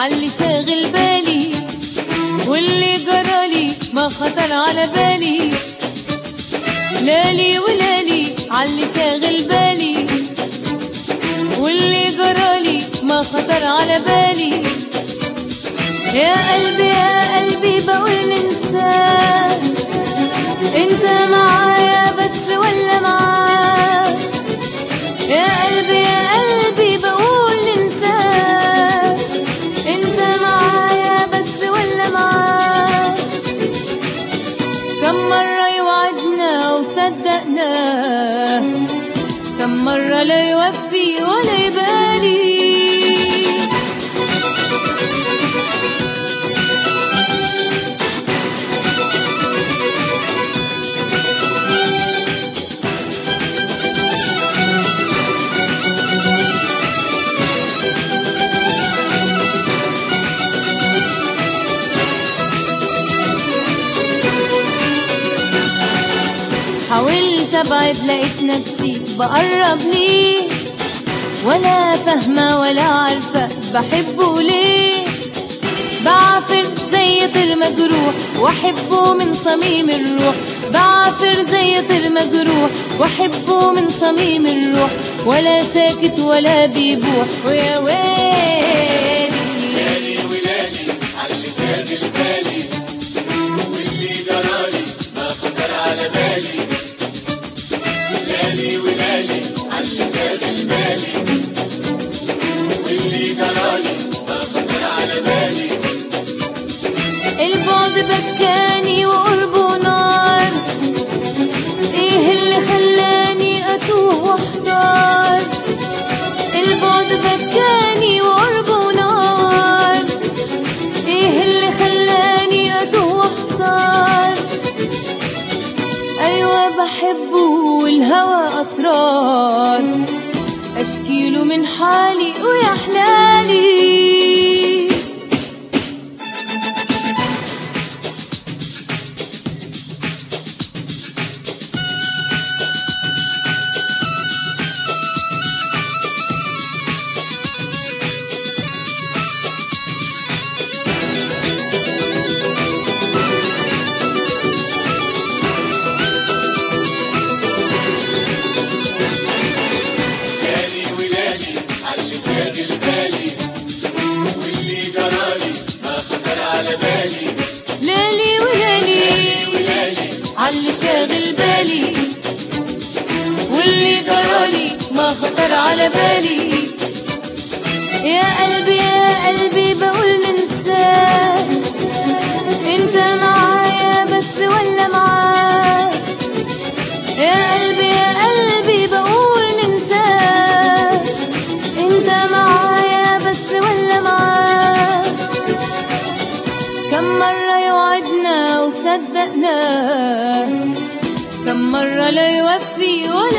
عاللي شاغل بالي واللي جرالي ما خطر على بالي لالي ولالي عاللي شاغل بالي واللي جرالي ما خطر على بالي يا قلبي يا قلبي بقول ننساك انت معايا بس ولا معاك يا قلبي يا قلبي بقول ننساك انت معايا بس ولا معاك كم مرة يوعدنا وصدقنا كم مرة لا يوفي ولا يبالي حاولت ابعد لقيت نفسي بقرب ليه ولا فاهمة ولا عارفة بحبه ليه بعافر زي طير مجروح واحبه من صميم الروح بعافر زي طير مجروح واحبه من صميم الروح ولا ساكت ولا بيبوح ويا ويلي ليالي وليالي عاللي شاغل بالي واللي جرالي ما خطر على بالي ليالي وليالي عاللي شاغل بالي واللي جرالي ما خطر على بالي البعد بكاني وقربه نار ايه اللي خلاني اتوه واحتار البعد بكاني وقربه نار ايه اللي خلاني اتوه واحتار ايوه بحبه والهوى اسرار اشكيله من حالي ويا حلالي ليالي وليالي عاللي شاغل بالي واللي جرالي ما خطر على بالي ليلي وليلي وليالي عاللي شاغل بالي واللي جرالي ما خطر على بالي يا قلبي يا قلبي بقول ننساك انت معايا بس ولا معاك يا قلبي يا قلبي بقول ننساك انت معايا بس ولا معاك كم مرة يوعدنا وصدقنا كم مرة لا يوفي ولا